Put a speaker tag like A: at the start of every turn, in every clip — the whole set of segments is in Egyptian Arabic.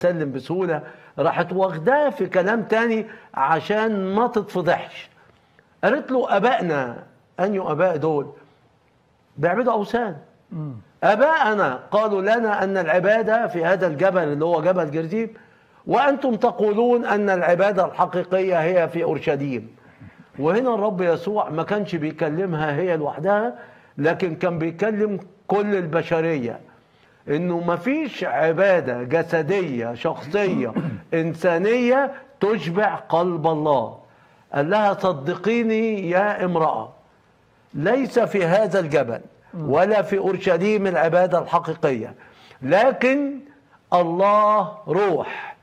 A: تسلم بسهوله راحت واخداه في كلام تاني عشان ما تتفضحش قالت له ابائنا اني اباء دول بيعبدوا اوثان اباءنا قالوا لنا ان العباده في هذا الجبل اللي هو جبل جرزيم وانتم تقولون ان العباده الحقيقيه هي في اورشليم وهنا الرب يسوع ما كانش بيكلمها هي لوحدها لكن كان بيكلم كل البشريه انه ما فيش عباده جسديه شخصيه انسانيه تشبع قلب الله قال لها صدقيني يا امراه ليس في هذا الجبل ولا في اورشليم العباده الحقيقيه لكن الله روح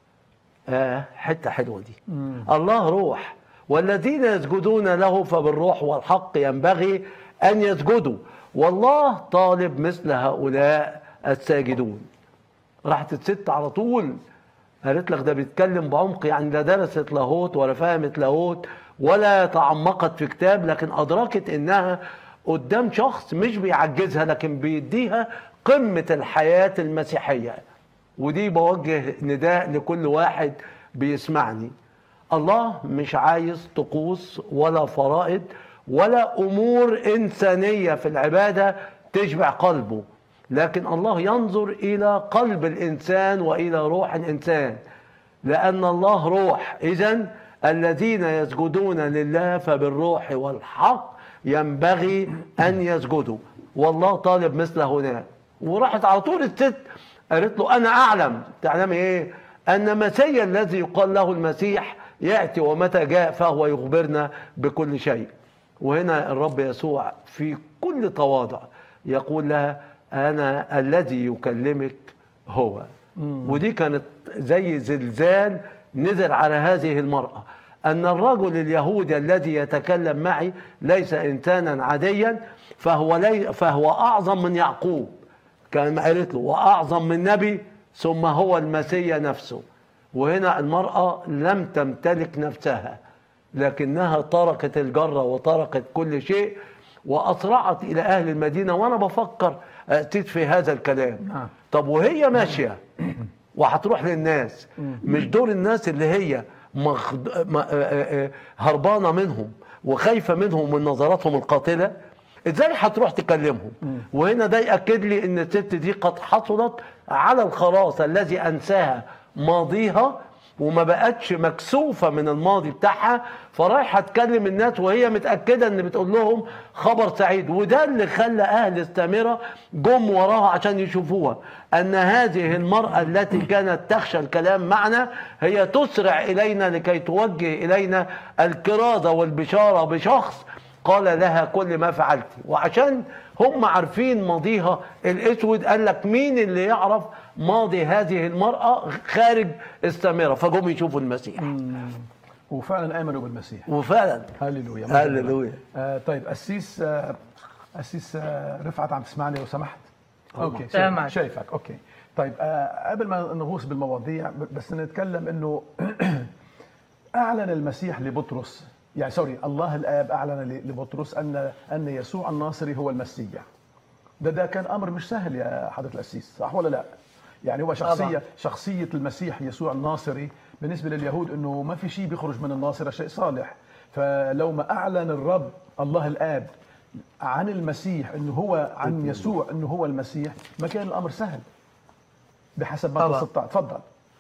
A: آه حته حلوه دي الله روح والذين يسجدون له فبالروح والحق ينبغي ان يسجدوا والله طالب مثل هؤلاء الساجدون راحت الست على طول قالت لك ده بيتكلم بعمق يعني لا درست لاهوت ولا فهمت لاهوت ولا تعمقت في كتاب لكن ادركت انها قدام شخص مش بيعجزها لكن بيديها قمه الحياه المسيحيه ودي بوجه نداء لكل واحد بيسمعني الله مش عايز طقوس ولا فرائض ولا امور انسانيه في العباده تشبع قلبه لكن الله ينظر الى قلب الانسان والى روح الانسان لان الله روح اذا الذين يسجدون لله فبالروح والحق ينبغي ان يسجدوا والله طالب مثل هناك وراحت على طول الست قالت له انا اعلم تعلمي ايه ان مسيا الذي يقال له المسيح ياتي ومتى جاء فهو يخبرنا بكل شيء وهنا الرب يسوع في كل تواضع يقول لها انا الذي يكلمك هو ودي كانت زي زلزال نزل على هذه المراه ان الرجل اليهودي الذي يتكلم معي ليس انسانا عاديا فهو لي فهو اعظم من يعقوب كان قالت له واعظم من نبي ثم هو المسيا نفسه وهنا المراه لم تمتلك نفسها لكنها تركت الجره وتركت كل شيء واسرعت الى اهل المدينه وانا بفكر اتيت في هذا الكلام
B: نعم.
A: طب وهي ماشيه وهتروح للناس مش دور الناس اللي هي مخد... م... آه، آه، هربانه منهم وخايفه منهم من نظراتهم القاتله ازاي هتروح تكلمهم وهنا ده ياكد لي ان الست دي قد حصلت على الخلاص الذي انساها ماضيها وما بقتش مكسوفه من الماضي بتاعها فرايحه تكلم الناس وهي متاكده ان بتقول لهم خبر سعيد وده اللي خلى اهل السامره جم وراها عشان يشوفوها ان هذه المراه التي كانت تخشى الكلام معنا هي تسرع الينا لكي توجه الينا الكرازه والبشاره بشخص قال لها كل ما فعلت وعشان هم عارفين ماضيها الاسود قال لك مين اللي يعرف ماضي هذه المرأة خارج السامرة فجم يشوفوا المسيح
B: وفعلا امنوا بالمسيح
A: وفعلا
B: هللويا
A: هللويا.
B: آه طيب قسيس آه قسيس آه رفعت عم تسمعني لو سمحت اوكي شايف-
C: سامعك.
B: شايفك اوكي طيب آه قبل ما نغوص بالمواضيع ب- بس نتكلم انه اعلن المسيح لبطرس يعني سوري الله الاب اعلن ل- لبطرس ان ان يسوع الناصري هو المسيح ده ده كان امر مش سهل يا حضره القسيس صح ولا لا يعني هو شخصيه
C: طبعاً.
B: شخصيه المسيح يسوع الناصري بالنسبه لليهود انه ما في شيء بيخرج من الناصره شيء صالح فلو ما اعلن الرب الله الاب عن المسيح انه هو عن يسوع انه هو المسيح ما كان الامر سهل بحسب متى
C: طبعاً.
B: 16 تفضل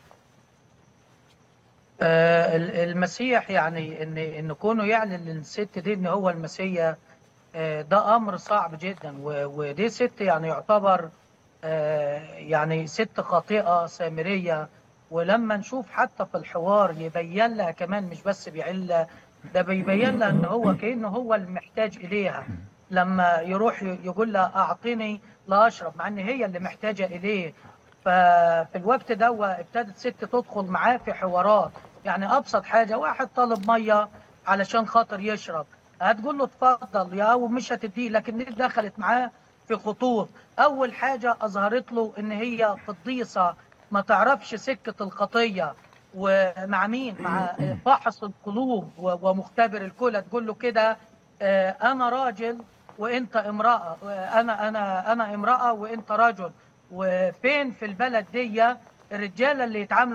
C: آه، ال- المسيح يعني ان ان كونه يعلن للست دي ان هو المسيح آه، ده امر صعب جدا و- ودي ست يعني يعتبر آه، يعني ست خاطئه سامريه ولما نشوف حتى في الحوار يبين لها كمان مش بس بيعل ده بيبين لها ان هو كانه هو المحتاج اليها لما يروح ي- يقول لها اعطيني لا اشرب مع ان هي اللي محتاجه اليه ففي الوقت ده ابتدت ست تدخل معاه في حوارات يعني ابسط حاجه واحد طالب ميه علشان خاطر يشرب هتقول له اتفضل يا ومش هتديه لكن دي دخلت معاه في خطوط اول حاجه اظهرت له ان هي قديسه ما تعرفش سكه الخطيه ومع مين مع فاحص القلوب و- ومختبر الكلى تقول له كده آه، انا راجل وانت امراه انا انا انا امراه وانت رجل وفين في البلد دي الرجاله اللي يتعاملوا